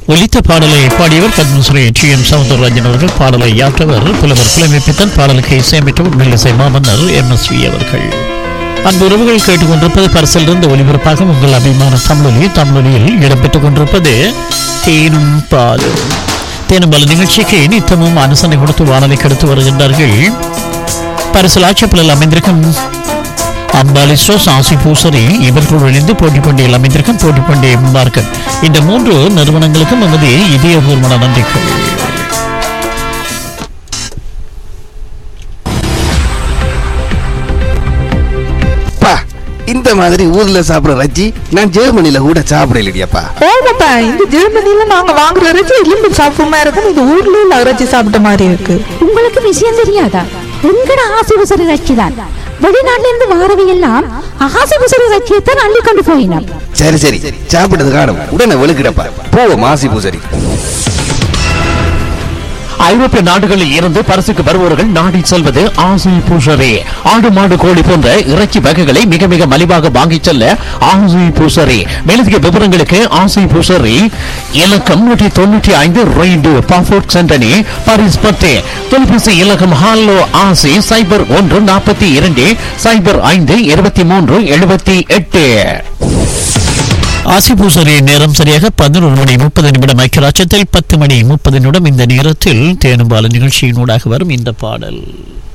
ஒலித்த பாடலை பாடியவர் பத்மஸ்ரீ டி எம் சவுந்தரராஜன் அவர்கள் பாடலை யாற்றவர் புலவர் புலமைப்பித்தன் பாடலுக்கு இசையமைத்தவர் மெல்லிசை மாமன்னர் எம் எஸ் வி அவர்கள் அன்பு உறவுகள் கேட்டுக்கொண்டிருப்பது பரிசிலிருந்து ஒலிபரப்பாக உங்கள் அபிமான தமிழொலி தமிழொலியில் இடம்பெற்றுக் கொண்டிருப்பது தேனும் பாலும் தேனும் பால் நிகழ்ச்சிக்கு நித்தமும் அனுசனை கொடுத்து வானலை கெடுத்து வருகின்றார்கள் பரிசல் ஆட்சப்பலில் அமைந்திருக்கும் அம்பாலிஸ்டோ சாசி பூசரி இவர்களுடன் இணைந்து போட்டி பண்டிகையில் அமைந்திருக்கும் போட்டி பண்டிகை மார்க்கெட் இந்த மூன்று நிறுவனங்களுக்கும் நமது இதயபூர்வமான நன்றிகள் அப்பா இந்த மாதிரி ஊர்ல சாப்பிடுற ரஜ்ஜி நான் ஜெர்மனில கூட சாப்பிடலையப்பா ஓமாப்பா இந்த ஜெர்மனில நாங்க வாங்குற இறைச்சி எலும்பு சாப்பிட்ட இருக்கும் இது ஊர்ல உள்ள இறைச்சி சாப்பிட்ட மாதிரி இருக்கு உங்களுக்கு விஷயம் தெரியாதா எங்கட ஆசிபுசரி ரட்சிதான் வெளிநாட்டுல இருந்து வாரவை எல்லாம் ஆசிபுசரி ரட்சியத்தான் அள்ளி கொண்டு போயினான் சரி சரி சாப்பிட்டது காணும் உடனே வெளுக்கிடப்பா போவோம் மாசி பூசரி ஐரோப்பிய நாடுகளில் இருந்து பரிசுக்கு வருபவர்கள் நாடி செல்வது ஆசை பூசரே ஆடு மாடு கோழி போன்ற இறைச்சி வகைகளை மிக மிக மலிவாக வாங்கிச் செல்ல ஆசை பூசரே மேலதிக விவரங்களுக்கு ஆசை பூசரி இலக்கம் நூற்றி தொண்ணூற்றி ஐந்து ரெய்டு பாஃபோர்ட் சென்டனி பாரிஸ் பத்து தொலைபேசி இலக்கம் ஹாலோ ஆசை சைபர் ஒன்று நாற்பத்தி இரண்டு சைபர் ஐந்து இருபத்தி மூன்று எழுபத்தி எட்டு ஆசிபூசரி நேரம் சரியாக பதினொரு மணி முப்பது நிமிடம் ஐக்கியராட்சத்தில் பத்து மணி முப்பது நிமிடம் இந்த நேரத்தில் தேனும்பால நிகழ்ச்சியினூடாக வரும் இந்த பாடல்